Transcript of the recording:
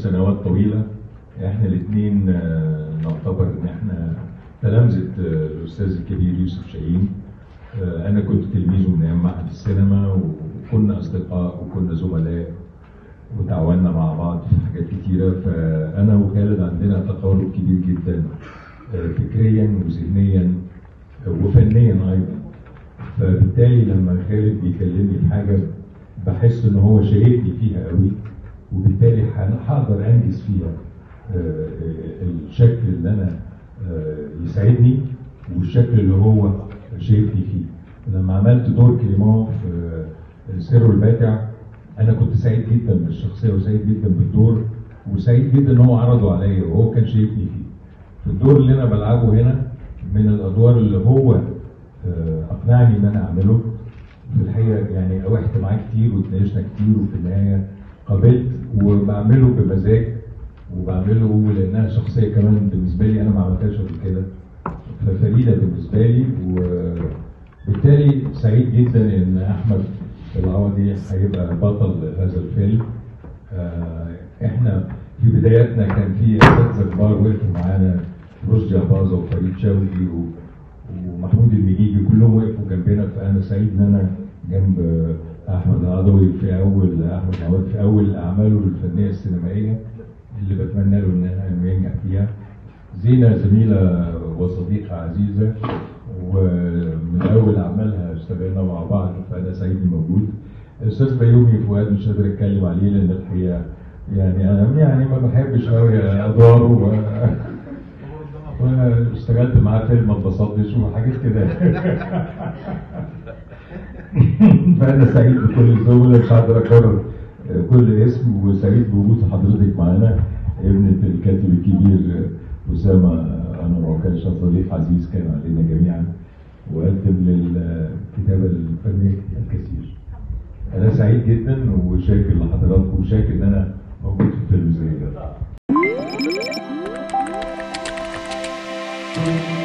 سنوات طويله احنا الاثنين نعتبر ان احنا تلامذه آه، الاستاذ الكبير يوسف شاهين آه، انا كنت تلميذه من ايام معهد السينما وكنا اصدقاء وكنا زملاء وتعاوننا مع بعض في حاجات كتيره فانا وخالد عندنا تقارب كبير جدا آه، فكريا وذهنيا وفنيا ايضا فبالتالي لما خالد بيكلمني في حاجه بحس ان هو شايفني فيها قوي وبالتالي هن- هقدر انجز فيها آه، آه، الشكل اللي انا آه، يساعدني والشكل اللي هو شايفني فيه لما عملت دور كليمون في آه، السر والباتع انا كنت سعيد جدا بالشخصيه وسعيد جدا بالدور وسعيد جدا ان هو عرضه عليا وهو كان شايفني فيه في الدور اللي انا بلعبه هنا من الادوار اللي هو آه، اقنعني ان انا اعمله في الحقيقه يعني اوحت معاه كتير واتناقشنا كتير وفي النهايه قابلت وبعمله بمزاج وبعمله لانها شخصيه كمان بالنسبه لي انا ما عملتهاش قبل كده ففريده بالنسبه لي وبالتالي سعيد جدا ان احمد العوضي هيبقى بطل هذا الفيلم آه، احنا في بداياتنا كان في اساتذه كبار وقفوا معانا رشدي اباظه وفريد شوقي و- ومحمود المجيجي كلهم وقفوا جنبنا فانا سعيد ان انا جنب احمد العضوي في اول احمد العوضي في اول اعماله الفنيه السينمائيه اللي بتمنى له ان انه ينجح فيها زينه زميله وصديقه عزيزه ومن اول اعمالها اشتغلنا مع بعض فانا سعيد إني موجود الاستاذ بيومي فؤاد مش قادر اتكلم عليه لان الحقيقه يعني انا يعني ما بحبش قوي ادواره و... واشتغلت معاه فيلم ما اتبسطتش وحاجات كده فانا سعيد بكل الزملاء مش هقدر اكرر كل اسم وسعيد بوجود حضرتك معانا ابنة الكاتب الكبير اسامه انور عكاشه صديق عزيز كان علينا جميعا وقدم للكتابه الفنيه الكثير. انا سعيد جدا وشاكر لحضراتكم وشاكر ان انا موجود في فيلم زي ده.